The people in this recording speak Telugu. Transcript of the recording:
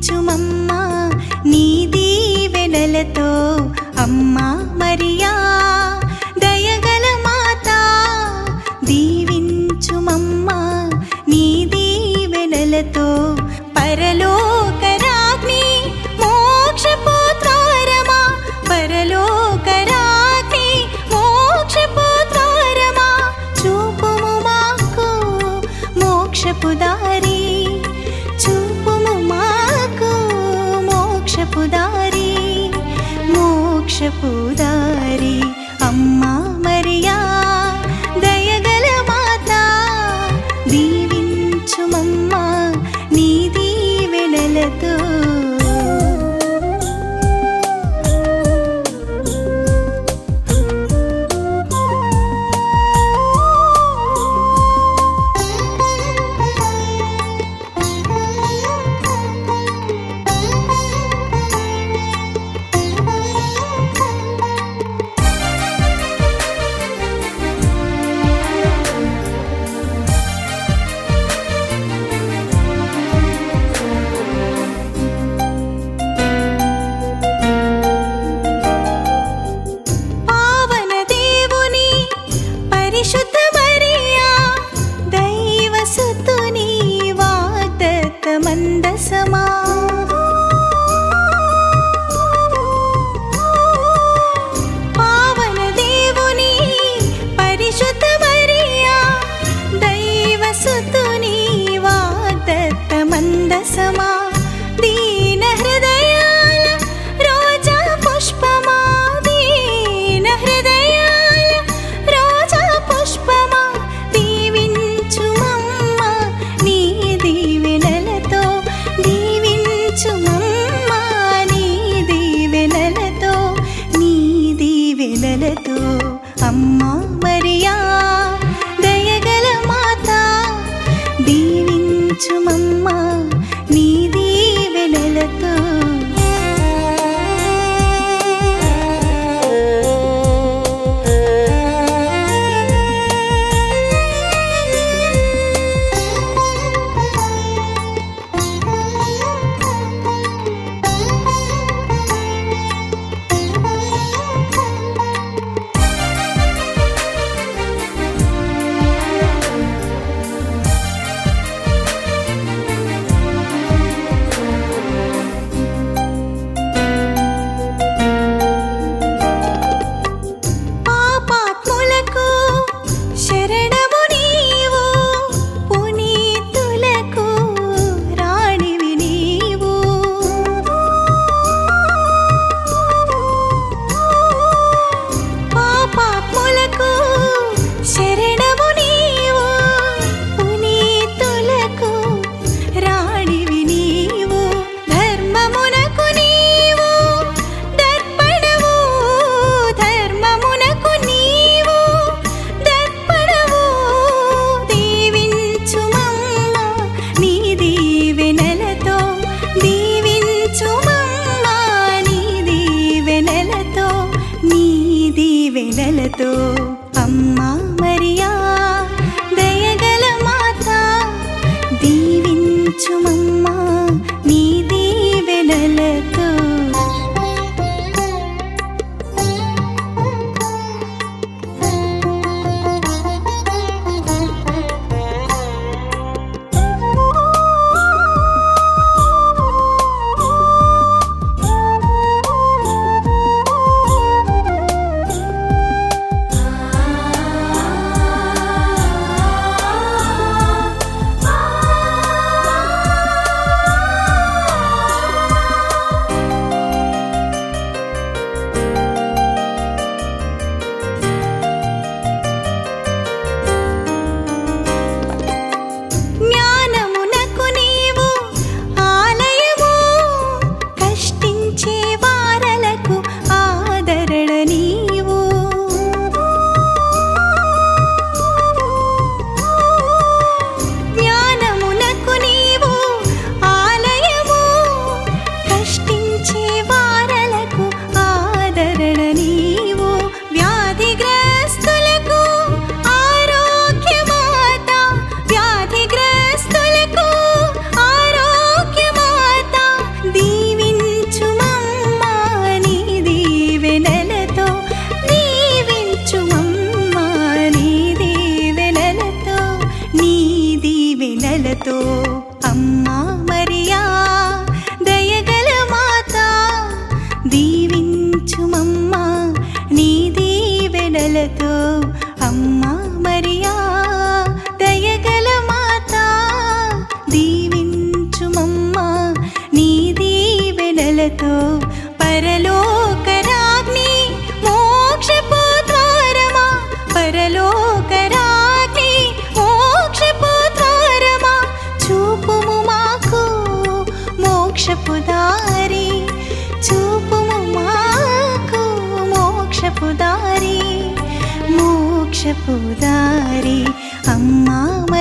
దీవించుమమ్మా నీ దీవెనలతో అమ్మా మరియా దయగల మాత దీవించుమమ్మా నీ దీవెనలతో పరలోకరాగ్ని మోక్షపుత్రారమా పరలోకరాగ్ని మోక్షపుత్రారమా చూపుము మాకు మోక్షపు దారి చూపుము మాకు మోక్షపు దారి మోక్షపు దారి అమ్మా మరియా దయగల మాత దీవించుమమ్మా నీ దీవెనలతో పావన దేవుని పరిశుద్ధ మరియా దైవ సుతుని వాగ్దత్త మందసమా పావన దేవుని పరిశుద్ధ మరియా దైవ సుతుని వాగ్దత్త మందసమా దీన హృదయాల రోజా పుష్పమా దీన హృదయాల రోజా పుష్పమా దీవించుమమ్మా నీ దీవెనలతో దీవించుమమ్మా నీ దీవెనలతో నీ దీవెనలతో అమ్మా మరియా దయగల మాత దీవించుమమ్మా నీ దీవెనలతో దీవెనలతో పరలోకరాగ్ని మోక్షపు ద్వారమా పరలోకరాగ్ని మోక్షపు ద్వారమా చూపుము మాకు మోక్షపు దారి చూపుము మాకు మోక్షపు దారి మోక్షపు దారి అమ్మా